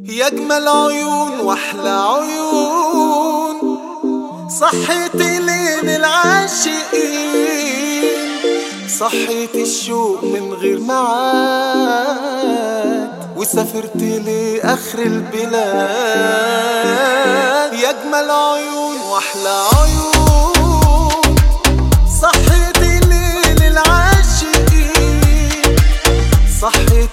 يا اجمل عيون واحلى عيون صحيت ليل العاشقين صحيت الشوق من غير معاد وسافرت لاخر البلاد يا اجمل عيون واحلى عيون صحيت ليل العاشقين صحيت